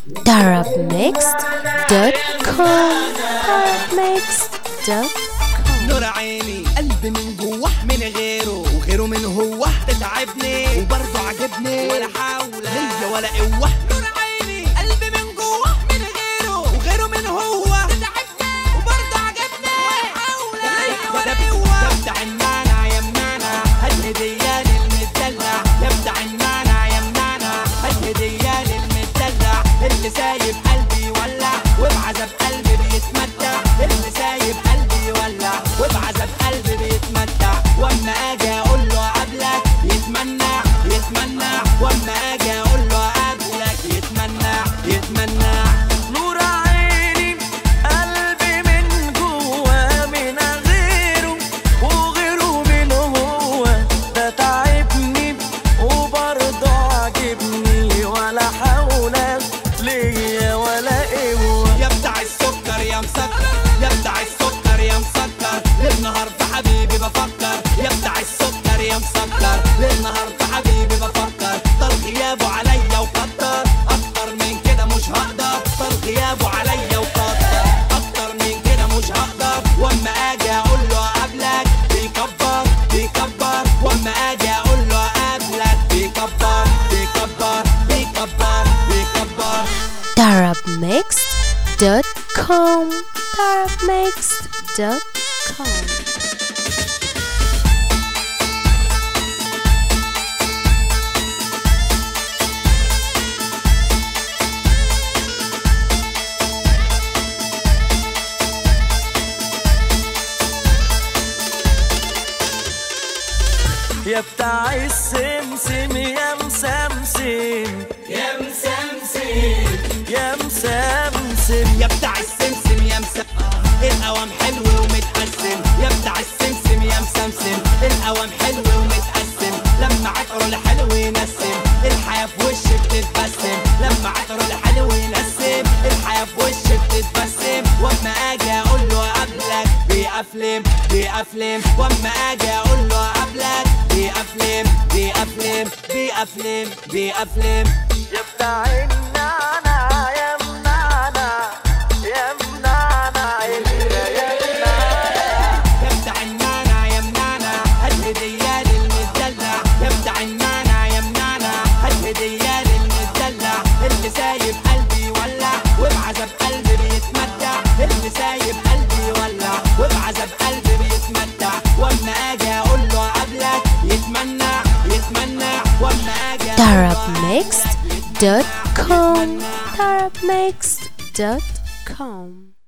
darabmixed.com darabmixed.com نور عيني قلبي من جوه من غيره وغيره من هو تتعبني وبرضه عجبني ولا حول ليا ولا قوه نور عيني قلبي من جوه من غيره وغيره من هو تتعبني وبرضه عجبني ولا حول ليا ولا قوه يبدع المانع يا منانا هالهديه للمدلع يبدع المانع يا منانا هالهديه للمدلع اللي سايب قلبي يولع وبعذاب قلبي بيتمتع اللي سايب قلبي يولع وبعذاب قلبي بيتمتع واما اجي اقول له قبلك يتمنى يتمنى واما اجي اقول له قبلك يتمنى يتمنى نور عيني قلبي من جوا من غيره وغيره من هو ده تعبني وبرضه عجبني ولا حول ليا ولا قوة يا بتاع السكر يا مسكر يا بتاع السكر يا مسكر للنهار في حبيبي بفكر يا بتاع السكر يا مسكر للنهار في حبيبي بفكر طال غيابه عليا وكتر اكتر من كده مش هقدر طال غيابه عليا وكتر اكتر من كده مش هقدر واما اجي اقول له قبلك بيكبر بيكبر واما اجي اقول له قبلك بيكبر بيكبر بيكبر بيكبر darabmixed.com darabmixed.com يا بتاع السمسم يا مسمسم يا مسمسم يا مسمسم يا بتاع السمسم يا مسم القوام حلو ومتقسم يا بتاع السمسم يا مسمسم القوام حلو ومتقسم لما عطره الحلو ينسم الحياة في وشي بتتبسم لما عطره الحلو ينسم الحياة في وشي بتتبسم واما اجي اقول له قبلك بيقفلم بيقفلم واما اجي اقول له قبلك بيقفلم بيقفلم بيقفلم بيقفلم يا بتاع النعنع يا منعنع يا منعنع يا منعنع يبدع المانع يا منعنع هالهدية للمدلع يبدع المانع يا منعنع هالهدية للمدلع اللي سايب قلبي يولع وبعذاب قلبي بيتمتع اللي سايب قلبي يولع وبعذاب قلبي بيتمتع واما اجي اقول له قبلك يتمنى يتمنى واما اجي أقول له قبلك darabmixed.com darabmixed.com